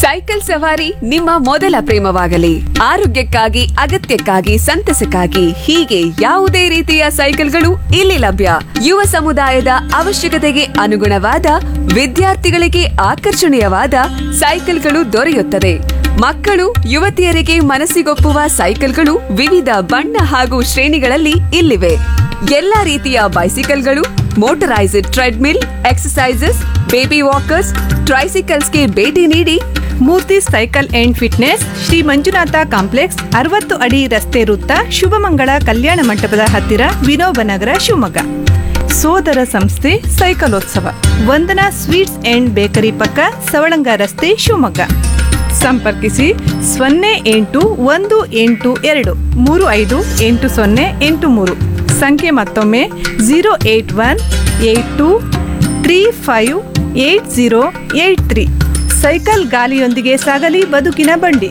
cycle ಸವಾರಿ ನಿಮ್ಮ ಮೊದಲ ಪ್ರೇಮವಾಗಲಿ ಆರೋಗ್ಯಕ್ಕಾಗಿ ಅಗತ್ಯಕ್ಕಾಗಿ ಸಂತಸಕ್ಕಾಗಿ ಹೀಗೆ ಯಾವುದೇ ರೀತಿಯ ಸೈಕಲ್ಗಳು ಇಲ್ಲಿ ಲಭ್ಯ ಯುವ ಸಮುದಾಯದ ಅವಶ್ಯಕತೆಗೆ ಅನುಗುಣವಾದ ವಿದ್ಯಾರ್ಥಿಗಳಿಗೆ ಆಕರ್ಷಣೀಯವಾದ ಸೈಕಲ್ಗಳು ದೊರೆಯುತ್ತದೆ ಮಕ್ಕಳು ಯುವತಿಯರಿಗೆ ಮನಸ್ಸಿಗೊಪ್ಪುವ ಸೈಕಲ್ಗಳು ವಿವಿಧ ಬಣ್ಣ ಹಾಗೂ ಶ್ರೇಣಿಗಳಲ್ಲಿ ಇಲ್ಲಿವೆ ಎಲ್ಲಾ ರೀತಿಯ ಬೈಸಿಕಲ್ಗಳು motorized treadmill exercises baby walkers ಟ್ರೈಸಿಕಲ್ಸ್ಗೆ ಭೇಟಿ ನೀಡಿ Murthy cycle and fitness Shri Manjunatha complex ಅರವತ್ತು ಅಡಿ ರಸ್ತೆ ವೃತ್ತ ಶುಭಮಂಗಳ ಕಲ್ಯಾಣ ಮಂಟಪದ ಹತ್ತಿರ ವಿನೋಬ ನಗರ ಶಿವಮೊಗ್ಗ ಸೋದರ ಸಂಸ್ಥೆ ಸೈಕಲೋತ್ಸವ ವಂದನಾ ಸ್ವೀಟ್ಸ್ ಅಂಡ್ ಬೇಕರಿ ಪಕ್ಕ ಸವಳಂಗ ರಸ್ತೆ ಶಿವಮೊಗ್ಗ ಸಂಪರ್ಕಿಸಿ ಸೊನ್ನೆ ಎಂಟು ಒಂದು ಎಂಟು ಎರಡು ಮೂರು ಐದು ಎಂಟು ಸೊನ್ನೆ ಎಂಟು ಮೂರು ಸಂಖ್ಯೆ ಮತ್ತೊಮ್ಮೆ zero eight one eight two three five eight zero eight three cycle ಗಾಲಿಯೊಂದಿಗೆ ಸಾಗಲಿ ಬದುಕಿನ ಬಂಡಿ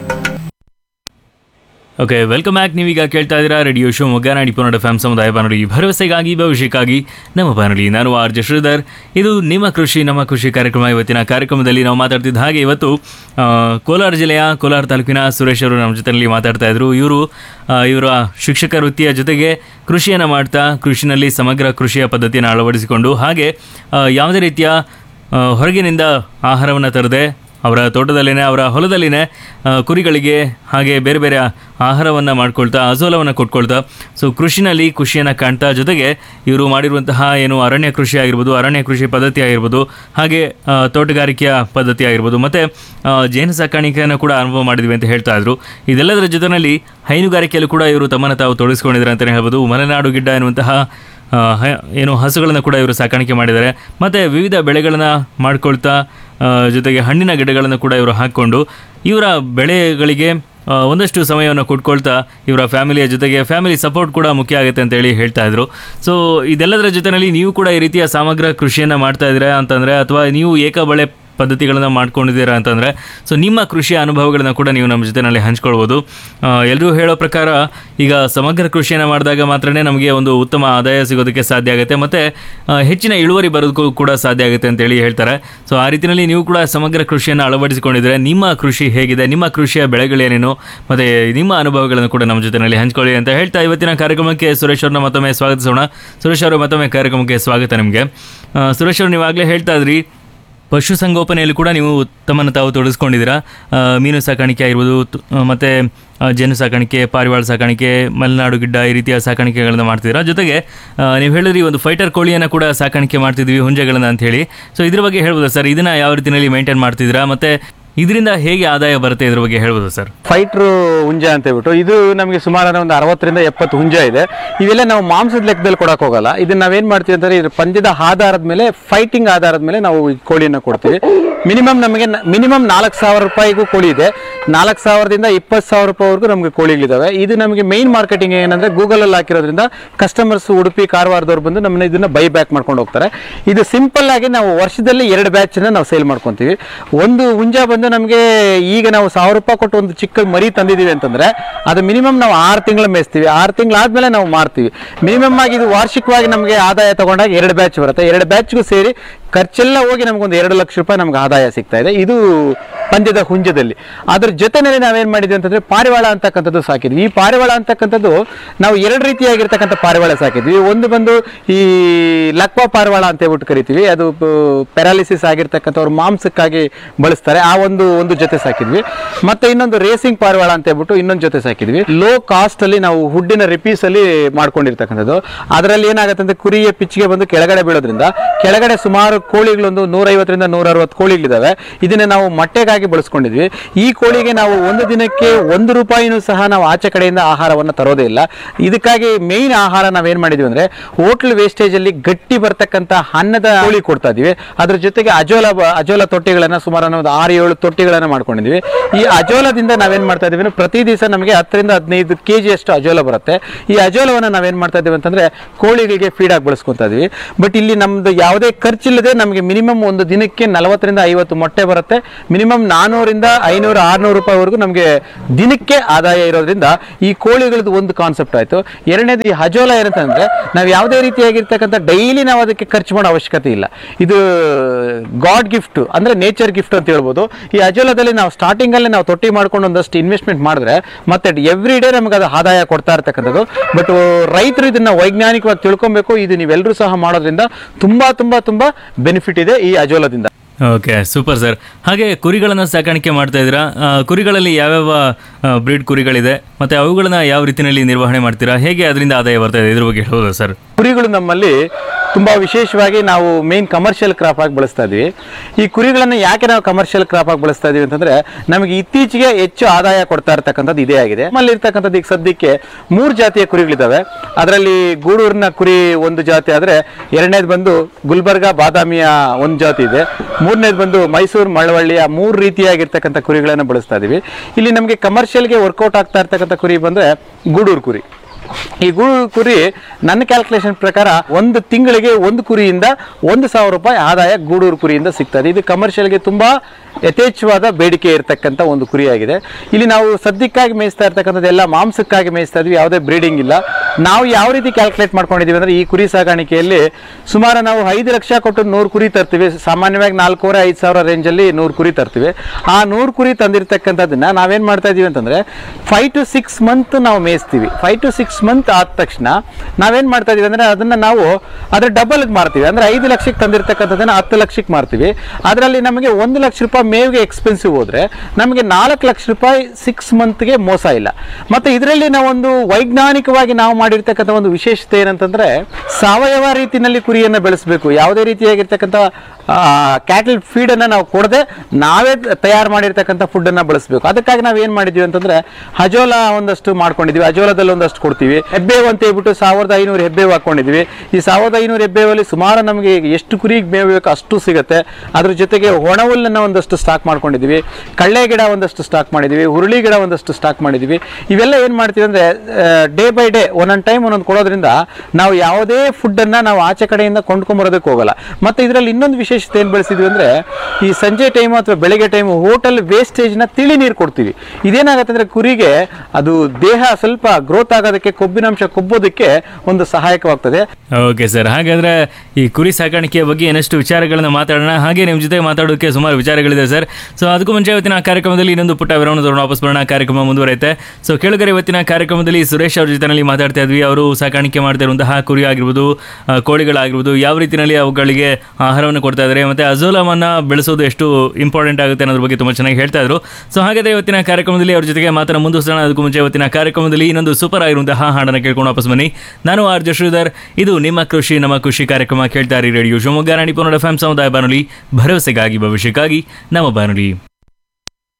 ಓಕೆ ವೆಲ್ಕಮ್ ಬ್ಯಾಕ್ ನೀವೀಗ ಕೇಳ್ತಾ ಇದ್ದೀರಾ ರೇಡಿಯೋ ಶೋ ಮೊಗ್ಗಾನಾಡಿ ಪುನಡ ಫ್ಯಾಮ್ ಸಮುದಾಯ ಬಾನುಲಿ ಭರವಸೆಗಾಗಿ ಭವಿಷ್ಯಕ್ಕಾಗಿ ನಮ್ಮ ಬಾನುಲಿ ನಾನು ಆರ್ ಜೆ ಶ್ರೀಧರ್ ಇದು ನಿಮ್ಮ ಕೃಷಿ ನಮ್ಮ ಕೃಷಿ ಕಾರ್ಯಕ್ರಮ ಇವತ್ತಿನ ಕಾರ್ಯಕ್ರಮದಲ್ಲಿ ನಾವು ಮಾತಾಡ್ತಿದ್ದ ಹಾಗೆ ಇವತ್ತು ಆ, ಕೋಲಾರ ಜಿಲ್ಲೆಯ ಕೋಲಾರ ತಾಲೂಕಿನ ಸುರೇಶ್ ಅವರು ನಮ್ಮ ಜೊತೆಯಲ್ಲಿ ಮಾತಾಡ್ತಾ ಇದ್ರು ಇವರು ಇವರ ಶಿಕ್ಷಕ ವೃತ್ತಿಯ ಜೊತೆಗೆ ಕೃಷಿಯನ್ನು ಮಾಡ್ತಾ ಕೃಷಿನಲ್ಲಿ ಸಮಗ್ರ ಕೃಷಿಯ ಪದ್ಧತಿಯನ್ನು ಅಳವಡಿಸಿಕೊಂಡು ಹಾಗೆ ಆ, ಯಾವುದೇ ರೀತಿಯ ಆ, ಹೊರಗಿನಿಂದ ಆಹಾರವನ್ನು ತರದೆ ಅವರ ತೋಟದಲ್ಲಿನೇ ಅವರ ಹೊಲದಲ್ಲಿನೇ ಆ, ಕುರಿಗಳಿಗೆ ಹಾಗೆ ಬೇರೆ ಬೇರೆ ಆಹಾರವನ್ನು ಮಾಡ್ಕೊಳ್ತಾ ಅಜೋಲವನ್ನು ಕೊಟ್ಕೊಳ್ತಾ ಸೊ ಕೃಷಿನಲ್ಲಿ ಖುಷಿಯನ್ನು ಕಾಣ್ತಾ ಜೊತೆಗೆ ಇವರು ಮಾಡಿರುವಂತಹ ಏನು ಅರಣ್ಯ ಕೃಷಿ ಆಗಿರ್ಬೋದು ಅರಣ್ಯ ಕೃಷಿ ಪದ್ಧತಿ ಆಗಿರ್ಬೋದು ಹಾಗೆ ಆ, ತೋಟಗಾರಿಕೆಯ ಪದ್ಧತಿ ಆಗಿರ್ಬೋದು ಮತ್ತು ಜೇನು ಸಾಕಾಣಿಕೆಯನ್ನು ಕೂಡ ಅನುಭವ ಮಾಡಿದ್ವಿ ಅಂತ ಹೇಳ್ತಾ ಇದ್ರು ಇದೆಲ್ಲದರ ಜೊತೆಯಲ್ಲಿ ಹೈನುಗಾರಿಕೆಯಲ್ಲೂ ಕೂಡ ಇವರು ತಮ್ಮನ್ನು ತಾವು ತೊಡಗಿಸ್ಕೊಂಡಿದ್ದಾರೆ ಅಂತಲೇ ಹೇಳ್ಬೋದು ಮಲೆನಾಡು ಗಿಡ್ಡ ಎನ್ನುವಂತಹ ಆ, ಹ- ಏನು ಹಸುಗಳನ್ನು ಕೂಡ ಇವರು ಸಾಕಾಣಿಕೆ ಮಾಡಿದ್ದಾರೆ ಮತ್ತು ವಿವಿಧ ಬೆಳೆಗಳನ್ನು ಮಾಡ್ಕೊಳ್ತಾ ಆ, ಜೊತೆಗೆ ಹಣ್ಣಿನ ಗಿಡಗಳನ್ನು ಕೂಡ ಇವರು ಹಾಕ್ಕೊಂಡು ಇವರ ಬೆಳೆಗಳಿಗೆ ಆ, ಒಂದಷ್ಟು ಸಮಯವನ್ನು ಕೊಟ್ಕೊಳ್ತಾ ಇವರ ಫ್ಯಾಮಿಲಿಯ ಜೊತೆಗೆ ಫ್ಯಾಮಿಲಿ ಸಪೋರ್ಟ್ ಕೂಡ ಮುಖ್ಯ ಆಗುತ್ತೆ ಅಂತೇಳಿ ಹೇಳ್ತಾ ಇದ್ರು ಸೊ ಇದೆಲ್ಲದರ ಜೊತೆಯಲ್ಲಿ ನೀವು ಕೂಡ ಈ ರೀತಿಯ ಸಮಗ್ರ ಕೃಷಿಯನ್ನು ಮಾಡ್ತಾ ಇದ್ದೀರಾ ಅಂತಂದರೆ ಅಥವಾ ನೀವು ಏಕ ಬೆಳೆ ಪದ್ಧತಿಗಳನ್ನು ಮಾಡ್ಕೊಂಡಿದ್ದೀರಾ ಅಂತಂದರೆ ಸೊ ನಿಮ್ಮ ಕೃಷಿಯ ಅನುಭವಗಳನ್ನ ಕೂಡ ನೀವು ನಮ್ಮ ಜೊತೆನಲ್ಲಿ ಹಂಚ್ಕೊಳ್ಬೋದು ಎಲ್ಲರೂ ಹೇಳೋ ಪ್ರಕಾರ ಈಗ ಸಮಗ್ರ ಕೃಷಿಯನ್ನು ಮಾಡಿದಾಗ ಮಾತ್ರನೇ ನಮಗೆ ಒಂದು ಉತ್ತಮ ಆದಾಯ ಸಿಗೋದಕ್ಕೆ ಸಾಧ್ಯ ಆಗುತ್ತೆ ಮತ್ತು ಹೆಚ್ಚಿನ ಇಳುವರಿ ಬರೋದಕ್ಕೂ ಕೂಡ ಸಾಧ್ಯ ಆಗುತ್ತೆ ಅಂತೇಳಿ ಹೇಳ್ತಾರೆ ಸೊ ಆ ರೀತಿಯಲ್ಲಿ ನೀವು ಕೂಡ ಸಮಗ್ರ ಕೃಷಿಯನ್ನು ಅಳವಡಿಸಿಕೊಂಡಿದ್ರೆ ನಿಮ್ಮ ಕೃಷಿ ಹೇಗಿದೆ ನಿಮ್ಮ ಕೃಷಿಯ ಬೆಳೆಗಳೇನೇನು ಮತ್ತು ನಿಮ್ಮ ಅನುಭವಗಳನ್ನು ಕೂಡ ನಮ್ಮ ಜೊತೆನಲ್ಲಿ ಹಂಚ್ಕೊಳ್ಳಿ ಅಂತ ಹೇಳ್ತಾ ಇವತ್ತಿನ ಕಾರ್ಯಕ್ರಮಕ್ಕೆ ಸುರೇಶ್ ಅವ್ರನ್ನ ಮತ್ತೊಮ್ಮೆ ಸ್ವಾಗತಿಸೋಣ ಸುರೇಶ್ ಅವರು ಮತ್ತೊಮ್ಮೆ ಕಾರ್ಯಕ್ರಮಕ್ಕೆ ಸ್ವಾಗತ ನಿಮಗೆ ಆ, ಸುರೇಶ್ ಅವರು ನೀವಾಗಲೇ ಹೇಳ್ತಾ ಇದ್ರಿ ಪಶುಸಂಗೋಪನೆಯಲ್ಲಿ ಕೂಡ ನೀವು ತಮ್ಮನ್ನು ತಾವು ತೊಡಗಿಸ್ಕೊಂಡಿದ್ದೀರಾ ಆ, ಮೀನು ಸಾಕಾಣಿಕೆ ಆಗಿರ್ಬೋದು ತು- ಆ, ಮತ್ತೆ ಆ, ಜೇನು ಸಾಕಾಣಿಕೆ ಪಾರಿವಾಳ ಸಾಕಾಣಿಕೆ ಮಲೆನಾಡು ಗಿಡ್ಡ ಈ ರೀತಿಯ ಸಾಕಾಣಿಕೆಗಳನ್ನು ಮಾಡ್ತಿದ್ದೀರಾ ಜೊತೆಗೆ ಆ, ನೀವು ಹೇಳಿದ್ರಿ ಒಂದು ಫೈಟರ್ ಕೋಳಿಯನ್ನು ಕೂಡ ಸಾಕಾಣಿಕೆ ಮಾಡ್ತಿದ್ವಿ ಹುಂಜೆಗಳನ್ನು ಅಂತ ಹೇಳಿ ಸೊ ಇದ್ರ ಬಗ್ಗೆ ಹೇಳ್ಬೋದಾ ಸರ್ ಇದನ್ನ ಯಾವ ರೀತಿಯಲ್ಲಿ ಮೇಂಟೈನ್ ಮಾಡ್ತಿದ್ದೀರಾ ಮತ್ತೆ ಇದರಿಂದ ಹೇಗೆ ಆದಾಯ ಬರುತ್ತೆ ಇದ್ರ ಬಗ್ಗೆ ಹೇಳ್ಬೋದು ಸರ್ ಫೈಟ್ರು ಹುಂಜ ಅಂತ ಹೇಳ್ಬಿಟ್ಟು ಇದು ನಮಗೆ ಸುಮಾರು ಒಂದು ಅರವತ್ತರಿಂದ ಎಪ್ಪತ್ತು ಹುಂಜ ಇದೆ ಇವೆಲ್ಲ ನಾವು ಮಾಂಸದ ಲೆಕ್ಕದಲ್ಲಿ ಕೊಡಕ್ ಹೋಗಲ್ಲ ಇದನ್ನ ನಾವೇನ್ ಮಾಡ್ತೀವಿ ಅಂತಂದ್ರೆ ಇದ್ರ ಪಂದ್ಯದ ಆಧಾರದ ಮೇಲೆ ಫೈಟಿಂಗ್ ಆಧಾರದ ಮೇಲೆ ನಾವು ಈ ಕೋಳಿನ ಕೊಡ್ತೀವಿ ಮಿನಿಮಮ್ ನಮಗೆ ಮಿನಿಮಮ್ ನಾಲ್ಕು ಸಾವಿರ ರೂಪಾಯಿಗೂ ಕೋಳಿ ಇದೆ ನಾಲ್ಕು ಸಾವಿರದಿಂದ ಇಪ್ಪತ್ತು ಸಾವಿರ ರೂಪಾಯಿವರೆಗೂ ನಮಗೆ ಕೋಳಿಗಳಿದಾವೆ ಇದು ನಮಗೆ ಮೈನ್ ಮಾರ್ಕೆಟಿಂಗ್ ಏನಂದ್ರೆ ಗೂಗಲ್ ಅಲ್ಲಿ ಹಾಕಿರೋದ್ರಿಂದ ಕಸ್ಟಮರ್ಸ್ ಉಡುಪಿ ಕಾರವಾರದವ್ರು ಬಂದು ನಮ್ಮನ್ನ ಇದನ್ನ ಬೈ ಬ್ಯಾಕ್ ಮಾಡ್ಕೊಂಡು ಹೋಗ್ತಾರೆ ಇದು ಸಿಂಪಲ್ ಆಗಿ ನಾವು ವರ್ಷದಲ್ಲಿ ಎರಡು ಬ್ಯಾಚ್ ನಾವು ಸೇಲ್ ಮಾಡ್ಕೊಂತೀವಿ ಒಂದು ಹುಂಜ ಬಂದು ನಮಗೆ ಈಗ ನಾವು ಸಾವಿರ ರೂಪಾಯಿ ಕೊಟ್ಟು ಒಂದು ಚಿಕ್ಕ ಮರಿ ತಂದಿದ್ದೀವಿ ಅಂತಂದ್ರೆ ಅದು ಮಿನಿಮಮ್ ನಾವು ಆರು ತಿಂಗಳು ಮೇಯಿಸ್ತೀವಿ ಆರು ತಿಂಗಳಾದ್ಮೇಲೆ ನಾವು ಮಾರ್ತೀವಿ ಮಿನಿಮಮ್ ಆಗಿ ಇದು ವಾರ್ಷಿಕವಾಗಿ ನಮಗೆ ಆದಾಯ ತಗೊಂಡಾಗ ಎರಡು ಬ್ಯಾಚ್ ಬರುತ್ತೆ ಎರಡು ಬ್ಯಾಚ್ಗೂ ಸೇರಿ ಖರ್ಚೆಲ್ಲ ಹೋಗಿ ನಮಗೊಂದು ಎರಡು ಲಕ್ಷ ರೂಪಾಯಿ ನಮ್ಗೆ ಆದಾಯ ಸಿಗ್ತಾ ಇದೆ ಇದು ಪಂದ್ಯದ ಹುಂಜದಲ್ಲಿ ಅದ್ರ ಜೊತೆನಲ್ಲಿ ನಾವೇನ್ ಮಾಡಿದ್ವಿ ಅಂತಂದ್ರೆ ಪಾರಿವಾಳ ಅಂತಕ್ಕಂಥದ್ದು ಸಾಕಿದ್ವಿ ಈ ಪಾರಿವಾಳ ಅಂತಕ್ಕಂಥದ್ದು ನಾವು ಎರಡು ರೀತಿಯಾಗಿರ್ತಕ್ಕಂಥ ಪಾರಿವಾಳ ಸಾಕಿದ್ವಿ ಒಂದು ಬಂದು ಈ ಲಕ್ವಾ ಪಾರಿವಾಳ ಅಂತ ಹೇಳ್ಬಿಟ್ಟು ಕರಿತೀವಿ ಅದು ಪ್ಯಾರಾಲಿಸಿಸ್ ಆಗಿರ್ತಕ್ಕಂಥವ್ರು ಮಾಂಸಕ್ಕಾಗಿ ಬಳಸ್ತಾರೆ ಆ ಒಂದು ಒಂದು ಜೊತೆ ಸಾಕಿದ್ವಿ ಮತ್ತೆ ಇನ್ನೊಂದು ರೇಸಿಂಗ್ ಪಾರಿವಾಳ ಅಂತ ಹೇಳ್ಬಿಟ್ಟು ಇನ್ನೊಂದು ಜೊತೆ ಸಾಕಿದ್ವಿ ಲೋ ಕಾಸ್ಟ್ ಅಲ್ಲಿ ನಾವು ಹುಡ್ಡಿನ ರಿಪೀಸ್ ಅಲ್ಲಿ ಮಾಡ್ಕೊಂಡಿರ್ತಕ್ಕಂಥದ್ದು ಅದರಲ್ಲಿ ಏನಾಗುತ್ತೆ ಅಂದ್ರೆ ಕುರಿಯ ಪಿಚ್ಚಿಗೆ ಬಂದು ಕೆಳಗಡೆ ಬೀಳೋದ್ರಿಂದ ಕೆಳಗಡೆ ಸುಮಾರು ಕೋಳಿಗಳೊಂದು ನೂರೈವತ್ತರಿಂದ ನೂರ ಅರವತ್ತು ಕೋಳಿಗಳಿದಾವೆ ಇದನ್ನ ನಾವು ಮೊಟ್ಟೆಗಾಗಿ ಬಳಸ್ಕೊಂಡಿದ್ವಿ ಈ ಕೋಳಿಗೆ ನಾವು ಒಂದು ದಿನಕ್ಕೆ ಒಂದು ರೂಪಾಯಿನೂ ಸಹ ನಾವು ಆಚೆ ಕಡೆಯಿಂದ ಆಹಾರವನ್ನು ತರೋದೇ ಇಲ್ಲ ಇದಕ್ಕಾಗಿ ಮೇನ್ ಆಹಾರ ನಾವೇನ್ ಮಾಡಿದ್ವಿ ಅಂದ್ರೆ ಹೋಟ್ಲ್ ವೇಸ್ಟೇಜ್ ಅಲ್ಲಿ ಗಟ್ಟಿ ಬರ್ತಕ್ಕಂಥ ಅನ್ನದ ಕೋಳಿ ಕೊಡ್ತಾ ಇದೀವಿ ಅದ್ರ ಜೊತೆಗೆ ಅಜೋಲ ಬ- ಅಜೋಲ ತೊಟ್ಟಿಗಳನ್ನ ಸುಮಾರು ಒಂದು ಆರು ಏಳು ತೊಟ್ಟಿಗಳನ್ನ ಮಾಡ್ಕೊಂಡಿದ್ವಿ ಈ ಅಜೋಲದಿಂದ ನಾವೇನ್ ಮಾಡ್ತಾ ಇದೀವಿ ಅಂದ್ರೆ ಪ್ರತಿ ದಿವಸ ನಮಗೆ ಹತ್ತರಿಂದ ಹದಿನೈದು ಕೆಜಿ ಅಷ್ಟು ಅಜೋಲ ಬರುತ್ತೆ ಈ ಅಜೋಲವನ್ನ ನಾವೇನ್ ಮಾಡ್ತಾ ಇದೀವಿ ಅಂತಂದ್ರೆ ಕೋಳಿಗಳಿಗೆ ಫೀಡ್ ಆಗಿ ಬಳಸ್ಕೊಂತ ಇದೀವಿ ಬಟ್ ಇಲ್ಲಿ ನಮ್ದು ಯಾವುದೇ ಖರ್ಚಿಲ್ಲದೆ ನಮಗೆ ಮಿನಿಮಮ್ ಒಂದು ದಿನಕ್ಕೆ ನಲವತ್ತರಿಂದ ಐವತ್ತು ಮೊಟ್ಟೆ ಬರುತ್ತೆ ಮಿನಿಮಮ್ ನಾನೂರಿಂದ ಐನೂರು ಆರ್ನೂರು ರೂಪಾಯಿವರೆಗೂ ನಮಗೆ ದಿನಕ್ಕೆ ಆದಾಯ ಇರೋದ್ರಿಂದ ಈ ಕೋಳಿಗಳದ್ದು ಒಂದು ಕಾನ್ಸೆಪ್ಟ್ ಆಯ್ತು ಎರಡನೇದು ಈ ಹಜೋಲ ಏನಂತಂದ್ರೆ ನಾವು ಯಾವುದೇ ರೀತಿಯಾಗಿರ್ತಕ್ಕಂಥ ಡೈಲಿ ನಾವು ಅದಕ್ಕೆ ಖರ್ಚು ಮಾಡೋ ಅವಶ್ಯಕತೆ ಇಲ್ಲ ಇದು ಗಾಡ್ ಗಿಫ್ಟ್ ಅಂದ್ರೆ ನೇಚರ್ ಗಿಫ್ಟ್ ಅಂತ ಹೇಳ್ಬೋದು ಈ ಅಜೋಲದಲ್ಲಿ ನಾವು ಸ್ಟಾರ್ಟಿಂಗ್ ಅಲ್ಲಿ ನಾವು ತೊಟ್ಟಿ ಮಾಡ್ಕೊಂಡು ಒಂದಷ್ಟು ಇನ್ವೆಸ್ಟ್ಮೆಂಟ್ ಮಾಡಿದ್ರೆ ಮತ್ತೆ ಎವ್ರಿ ಡೇ ನಮಗೆ ಅದು ಆದಾಯ ಕೊಡ್ತಾ ಇರ್ತಕ್ಕಂಥದ್ದು ಬಟ್ ರೈತರು ಇದನ್ನ ವೈಜ್ಞಾನಿಕವಾಗಿ ತಿಳ್ಕೊಬೇಕು ಇದು ನೀವೆಲ್ಲರೂ ಸಹ ಮಾಡೋದ್ರಿಂದ ತುಂಬಾ ತುಂಬಾ ತುಂಬಾ ಬೆನಿಫಿಟ್ ಇದೆ ಈ ಅಜೋಲದಿಂದ ಓಕೆ ಸೂಪರ್ ಸರ್ ಹಾಗೆ ಕುರಿಗಳನ್ನು ಸಾಕಾಣಿಕೆ ಮಾಡ್ತಾ ಇದ್ದೀರಾ ಆ, ಕುರಿಗಳಲ್ಲಿ ಯಾವ್ಯಾವ ಬ್ರೀಡ್ ಕುರಿಗಳಿದೆ ಮತ್ತೆ ಅವುಗಳನ್ನ ಯಾವ ರೀತಿಯಲ್ಲಿ ನಿರ್ವಹಣೆ ಮಾಡ್ತೀರಾ ಹೇಗೆ ಅದರಿಂದ ಆದಾಯ ಬರ್ತಾ ಇದೆ ಇದ್ರ ಬಗ್ಗೆ ಹೇಳ್ಬೋದಾ ಸರ್ ಕುರಿಗಳು ನಮ್ಮಲ್ಲಿ ತುಂಬಾ ವಿಶೇಷವಾಗಿ ನಾವು ಮೇನ್ ಕಮರ್ಷಿಯಲ್ ಕ್ರಾಪ್ ಆಗಿ ಬಳಸ್ತಾ ಇದೀವಿ ಈ ಕುರಿಗಳನ್ನು ಯಾಕೆ ನಾವು ಕಮರ್ಷಿಯಲ್ ಕ್ರಾಪ್ ಆಗಿ ಬಳಸ್ತಾ ಇದೀವಿ ಅಂತಂದ್ರೆ ನಮಗೆ ಇತ್ತೀಚೆಗೆ ಹೆಚ್ಚು ಆದಾಯ ಕೊಡ್ತಾ ಇರ್ತಕ್ಕಂಥದ್ದು ಇದೇ ಆಗಿದೆ ನಮ್ಮಲ್ಲಿ ಇರ್ತಕ್ಕಂಥದ್ದು ಈಗ ಸದ್ಯಕ್ಕೆ ಮೂರು ಜಾತಿಯ ಕುರಿಗಳಿದಾವೆ ಅದರಲ್ಲಿ ಗೂಡೂರಿನ ಕುರಿ ಒಂದು ಜಾತಿ ಆದ್ರೆ ಎರಡನೇದು ಬಂದು ಗುಲ್ಬರ್ಗ ಬಾದಾಮಿಯ ಒಂದು ಜಾತಿ ಇದೆ ಮೂರನೇದು ಬಂದು ಮೈಸೂರು ಮಳವಳ್ಳಿಯ ಮೂರು ರೀತಿಯಾಗಿರ್ತಕ್ಕಂಥ ಕುರಿಗಳನ್ನು ಬಳಸ್ತಾ ಇದೀವಿ ಇಲ್ಲಿ ನಮಗೆ ಕಮರ್ಷಿಯಲ್ಗೆ ವರ್ಕೌಟ್ ಆಗ್ತಾ ಇರ್ತಕ್ಕಂಥ ಕುರಿ ಬಂದ್ರೆ ಗೂಡೂರು ಕುರಿ ಈ ಗೂಡು ಕುರಿ ನನ್ನ ಕ್ಯಾಲ್ಕುಲೇಷನ್ ಪ್ರಕಾರ ಒಂದು ತಿಂಗಳಿಗೆ ಒಂದು ಕುರಿಯಿಂದ ಒಂದು ಸಾವಿರ ರೂಪಾಯಿ ಆದಾಯ ಗೂಡೂರು ಕುರಿಯಿಂದ ಸಿಗ್ತದೆ ಇದು ಕಮರ್ಷಿಯಲ್ಗೆ ತುಂಬಾ ಯಥೇಚ್ಛವಾದ ಬೇಡಿಕೆ ಇರತಕ್ಕಂಥ ಒಂದು ಕುರಿಯಾಗಿದೆ ಇಲ್ಲಿ ನಾವು ಸದ್ಯಕ್ಕಾಗಿ ಮೇಯಿಸ್ತಾ ಇರ್ತಕ್ಕಂಥದ್ದು ಎಲ್ಲ ಮಾಂಸಕ್ಕಾಗಿ ಮೇಯಿಸ್ತಾ ಇದ್ವಿ ಯಾವುದೇ ಬ್ರೀಡಿಂಗ್ ಇಲ್ಲ ನಾವು ಯಾವ ರೀತಿ ಕ್ಯಾಲ್ಕುಲೇಟ್ ಮಾಡ್ಕೊಂಡಿದೀವಿ ಅಂದ್ರೆ ಈ ಕುರಿ ಸಾಗಾಣಿಕೆಯಲ್ಲಿ ಸುಮಾರು ನಾವು ಐದು ಲಕ್ಷ ಕೊಟ್ಟು ನೂರು ಕುರಿ ತರ್ತೀವಿ ಸಾಮಾನ್ಯವಾಗಿ ನಾಲ್ಕೂವರೆ ಐದು ಸಾವಿರ ರೇಂಜಲ್ಲಿ ನೂರು ಕುರಿ ತರ್ತೀವಿ ಆ ನೂರು ಕುರಿ ತಂದಿರ್ತಕ್ಕಂಥದ್ದನ್ನ ನಾವೇನ್ ಮಾಡ್ತಾ ಇದೀವಿ ಅಂತಂದ್ರೆ ಫೈವ್ ಟು ಸಿಕ್ಸ್ ಮಂತ್ ನಾವು ಮೇಯಿಸ್ತೀವಿ ಫೈವ್ ಟು ಸಿಕ್ಸ್ ಮಂತ್ ಆದ ತಕ್ಷಣ ನಾವೇನ್ ಮಾಡ್ತಾ ಇದೀವಿ ಅಂದ್ರೆ ಅದನ್ನ ನಾವು ಅದ್ರ ಡಬಲ್ ಮಾರ್ತೀವಿ ಅಂದ್ರೆ ಐದು ಲಕ್ಷಕ್ಕೆ ತಂದಿರ್ತಕ್ಕಂಥದ್ದನ್ನ ಹತ್ತು ಲಕ್ಷಕ್ಕೆ ಮಾರ್ತೀವಿ ಅದರಲ್ಲಿ ನಮಗೆ ಒಂದು ಲಕ್ಷ ರೂಪಾಯಿ ಮೇವಿಗೆ ಎಕ್ಸ್ಪೆನ್ಸಿವ್ ಹೋದ್ರೆ ನಮಗೆ ನಾಲ್ಕು ಲಕ್ಷ ರೂಪಾಯಿ ಸಿಕ್ಸ್ ಮಂತ್ಗೆ ಮೋಸ ಇಲ್ಲ ಮತ್ತೆ ಇದರಲ್ಲಿ ನಾವೊಂದು ವೈಜ್ಞಾನಿಕವಾಗಿ ನಾವು ಮಾಡಿರ್ತಕ್ಕಂಥ ಒಂದು ವಿಶೇಷತೆ ಏನಂತಂದ್ರೆ ಸಾವಯವ ರೀತಿಯಲ್ಲಿ ಕುರಿಯನ್ನು ಬೆಳೆಸಬೇಕು ಯಾವುದೇ ರೀತಿಯಾಗಿರ್ತಕ್ಕಂಥ ಕ್ಯಾಟಲ್ ಫೀಡನ್ನು ನಾವು ಕೊಡದೆ ನಾವೇ ತಯಾರು ಮಾಡಿರ್ತಕ್ಕಂಥ ಫುಡ್ಡನ್ನು ಬಳಸಬೇಕು ಅದಕ್ಕಾಗಿ ನಾವು ಏನು ಮಾಡಿದ್ವಿ ಅಂತಂದ್ರೆ ಹಜೋಲ ಒಂದಷ್ಟು ಮಾಡ್ಕೊಂಡಿದ್ವಿ ಹಜೋಲದಲ್ಲಿ ಒಂದಷ್ಟು ಕೊಡ್ತೀವಿ ಹೆಬ್ಬೇವು ಅಂತ ಹೇಳ್ಬಿಟ್ಟು ಸಾವಿರದ ಐನೂರು ಹೆಬ್ಬೇವು ಹಾಕೊಂಡಿದ್ವಿ ಈ ಸಾವಿರದ ಐನೂರು ಹೆಬ್ಬೇವಲ್ಲಿ ಸುಮಾರು ನಮಗೆ ಎಷ್ಟು ಕುರಿಗೆ ಮೇವು ಬೇಕೋ ಅಷ್ಟು ಸಿಗುತ್ತೆ ಅದ್ರ ಜೊತೆಗೆ ಒಣಹುಲ್ಲನ್ನು ಒಂದಷ್ಟು ಸ್ಟಾಕ್ ಮಾಡ್ಕೊಂಡಿದ್ವಿ ಕಳ್ಳೆ ಗಿಡ ಒಂದಷ್ಟು ಸ್ಟಾಕ್ ಮಾಡಿದ್ವಿ ಹುರುಳಿ ಗಿಡ ಒಂದಷ್ಟು ಸ್ಟಾಕ್ ಮಾಡಿದ್ವಿ ಇವೆಲ್ಲ ಏನು ಮಾಡ್ತೀವಿ ಅಂದ್ರೆ ಡೇ ಬೈ ಡೇ ಒಂದೊಂದು ಟೈಮ್ ಒಂದೊಂದು ಕೊಡೋದ್ರಿಂದ ನಾವು ಯಾವುದೇ ಫುಡ್ಡನ್ನು ನಾವು ಆಚೆ ಕಡೆಯಿಂದ ಕೊಂಡ್ಕೊಂಬರೋದಕ್ಕೆ ಹೋಗಲ್ಲ ಮತ್ತೆ ಇದರಲ್ಲಿ ಇನ್ನೊಂದು ವಿಶೇಷತೆ ಏನು ಬೆಳೆಸಿದ್ವಿ ಅಂದ್ರೆ ಈ ಸಂಜೆ ಟೈಮು ಅಥವಾ ಬೆಳಗ್ಗೆ ಟೈಮು ಹೋಟೆಲ್ ವೇಸ್ಟೇಜ್ನ ತಿಳಿ ನೀರು ಕೊಡ್ತೀವಿ ಇದೇನಾಗುತ್ತೆ ಅಂದ್ರೆ ಕುರಿಗೆ ಅದು ದೇಹ ಸ್ವಲ್ಪ ಗ್ರೋತ್ ಆಗೋದಕ್ಕೆ ಕೊಬ್ಬಿನಾಂಶ ಕೊಬ್ಬೋದಕ್ಕೆ ಒಂದು ಸಹಾಯಕವಾಗ್ತದೆ ಓಕೆ ಸರ್ ಹಾಗಾದ್ರೆ ಈ ಕುರಿ ಸಾಕಾಣಿಕೆಯ ಬಗ್ಗೆ ಇನ್ನಷ್ಟು ವಿಚಾರಗಳನ್ನ ಮಾತಾಡೋಣ ಹಾಗೆ ನಿಮ್ಮ ಜೊತೆ ಮಾತಾಡೋದಕ್ಕೆ ಸುಮಾರು ವಿಚಾರಗಳಿದೆ ಸರ್ ಸೊ ಅದಕ್ಕೂ ಮುಂಚೆ ಇವತ್ತಿನ ಕಾರ್ಯಕ್ರಮದಲ್ಲಿ ಇನ್ನೊಂದು ಪುಟ್ಟ ವಿರಾಮ ತಗೊಂಡು ವಾಪಸ್ ಬರೋಣ ಕಾರ್ಯಕ್ರಮ ಮುಂದುವರೆಯುತ್ತೆ ಸೊ ಕೆಳಗರೆ ಇವತ್ತಿನ ಕಾರ್ಯಕ್ರಮದಲ್ಲಿ ಸುರೇಶ್ ಅವ್ರ ಜೊತೆನಲ್ಲಿ ಮಾತಾಡ್ತಾ ಇದ್ವಿ ಅವರು ಸಾಕಾಣಿಕೆ ಮಾಡ್ತಾ ಇರುವಂತಹ ಕುರಿ ಆಗಿರ್ಬೋದು ಆ, ಕೋಳಿಗಳಾಗಿರ್ಬೋದು ಯಾವ ರೀತಿಯಲ್ಲಿ ಅವುಗಳಿಗೆ ಆಹಾರವನ್ನು ಕೊಡ್ತಾ ಇದ್ದಾರೆ ಮತ್ತೆ ಅಜೋಲಮನ್ನ ಬೆಳೆಸೋದು ಎಷ್ಟು ಇಂಪಾರ್ಟೆಂಟ್ ಆಗುತ್ತೆ ಅನ್ನೋದ್ರ ಬಗ್ಗೆ ತುಂಬ ಚೆನ್ನಾಗಿ ಹೇಳ್ತಾ ಇದ್ರು ಸೊ ಹಾಗಾದ್ರೆ ಇವತ್ತಿನ ಕಾರ್ಯಕ್ರಮದಲ್ಲಿ ಅವ್ರ ಜೊತೆಗೆ ಮಾತನ್ನ ಮುಂದುವರಿಸೋಣ ಅದಕ್ಕೂ ಮುಂಚೆ ಇವತ್ತಿನ ಕಾರ್ಯಕ್ರಮದಲ್ಲಿ ಇನ್ನೊಂದು ಸೂಪರ್ ಆಗಿರುವಂತಹ ಹಾಡನ್ನು ಕೇಳ್ಕೊಂಡು ವಾಪಸ್ ಬನ್ನಿ ನಾನು ಆರ್ ಜಶ್ರೀಧರ್ ಇದು ನಿಮ್ಮ ಕೃಷಿ ನಮ್ಮ ಕೃಷಿ ಕಾರ್ಯಕ್ರಮ ಕೇಳ್ತಾ ಇರಿ ರೇಡಿಯೋ ಶಿವಮೊಗ್ಗ ರಾಣಿ ಪುನಡ ಎಫ್ ಸಮುದಾಯ ಬಾನುಲಿ ಭರವಸೆಗಾಗಿ ಭವಿಷ್ಯಕ್ಕಾಗಿ ನಮ್ಮ ಬಾನುಲಿ